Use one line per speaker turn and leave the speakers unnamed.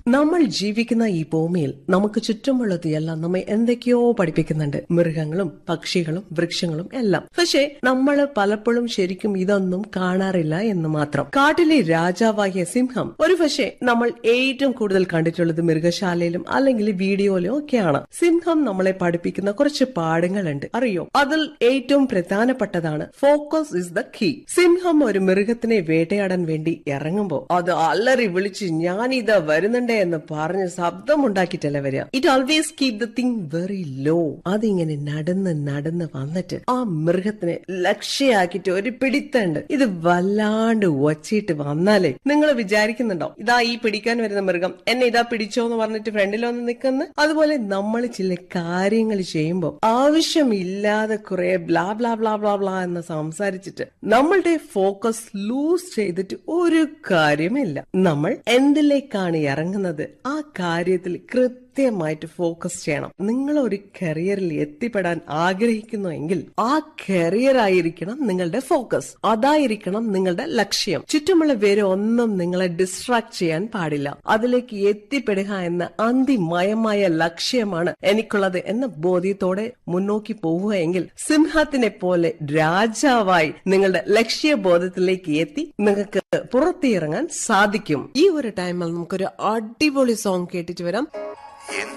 നമ്മൾ ജീവിക്കുന്ന ഈ ഭൂമിയിൽ നമുക്ക് ചുറ്റുമുള്ളത് എല്ലാം നമ്മെ എന്തൊക്കെയോ പഠിപ്പിക്കുന്നുണ്ട് മൃഗങ്ങളും പക്ഷികളും വൃക്ഷങ്ങളും എല്ലാം പക്ഷേ നമ്മൾ പലപ്പോഴും ശരിക്കും ഇതൊന്നും കാണാറില്ല എന്ന് മാത്രം കാട്ടിലെ രാജാവായ സിംഹം ഒരു പക്ഷേ നമ്മൾ ഏറ്റവും കൂടുതൽ കണ്ടിട്ടുള്ളത് മൃഗശാലയിലും അല്ലെങ്കിൽ വീഡിയോയിലും ഒക്കെയാണ് സിംഹം നമ്മളെ പഠിപ്പിക്കുന്ന കുറച്ച് പാഠങ്ങളുണ്ട് അറിയോ അതിൽ ഏറ്റവും പ്രധാനപ്പെട്ടതാണ് ഫോക്കസ് ഇസ് ദ കീ സിംഹം ഒരു മൃഗത്തിനെ വേട്ടയാടാൻ വേണ്ടി ഇറങ്ങുമ്പോ അത് അല്ലറി വിളിച്ച് ഞാൻ ഇതാ വരുന്നുണ്ടേ എന്ന് പറഞ്ഞ് ശബ്ദമുണ്ടാക്കിയിട്ടല്ല വരിക it always keep the thing very low അതിങ്ങനെ നടന്ന് നടന്ന് വന്നിട്ട് ആ മൃഗത്തിനെ ലക്ഷ്യമാക്കിയിട്ട് ഒരു പിടിത്തണ്ട് ഇത് വല്ലാണ്ട് ഒച്ചയിട്ട് വന്നാലേ നിങ്ങൾ വിചാരിക്കുന്നുണ്ടോ ഇതാ ഈ പിടിക്കാൻ വരുന്ന മൃഗം എന്നെ ഇതാ പിടിച്ചോ എന്ന് പറഞ്ഞിട്ട് ഫ്രണ്ടിൽ വന്ന് നിൽക്കുന്നു അതുപോലെ നമ്മൾ ചില കാര്യങ്ങൾ ചെയ്യുമ്പോ ആവശ്യമില്ലാതെ കുറെ blah blah blah blah blah എന്ന് സംസാരിച്ചിട്ട് നമ്മളുടെ ഫോക്കസ് ലൂസ് ചെയ്തിട്ട് ഒരു കാര്യമില്ല നമ്മൾ എന്തിലേക്കാണ് ഇറങ്ങുന്നത് ആ കാര്യത്തിൽ കൃത്യമായിട്ട് ഫോക്കസ് ചെയ്യണം നിങ്ങൾ ഒരു കരിയറിൽ എത്തിപ്പെടാൻ ആഗ്രഹിക്കുന്നു എങ്കിൽ ആ കരിയർ ആയിരിക്കണം നിങ്ങളുടെ ഫോക്കസ് അതായിരിക്കണം നിങ്ങളുടെ ലക്ഷ്യം ചുറ്റുമുള്ള വേറെ ഒന്നും നിങ്ങളെ ഡിസ്ട്രാക്ട് ചെയ്യാൻ പാടില്ല അതിലേക്ക് എത്തിപ്പെടുക എന്ന അതിമയമായ ലക്ഷ്യമാണ് എനിക്കുള്ളത് എന്ന ബോധ്യത്തോടെ മുന്നോക്കി പോവുകയെങ്കിൽ സിംഹത്തിനെ പോലെ രാജാവായി നിങ്ങളുടെ ലക്ഷ്യബോധത്തിലേക്ക് എത്തി നിങ്ങൾക്ക് പുറത്തിറങ്ങാൻ സാധിക്കും ഈ ഒരു ടൈമിൽ നമുക്കൊരു അടിപൊളി സോങ് കേട്ടിട്ട് വരാം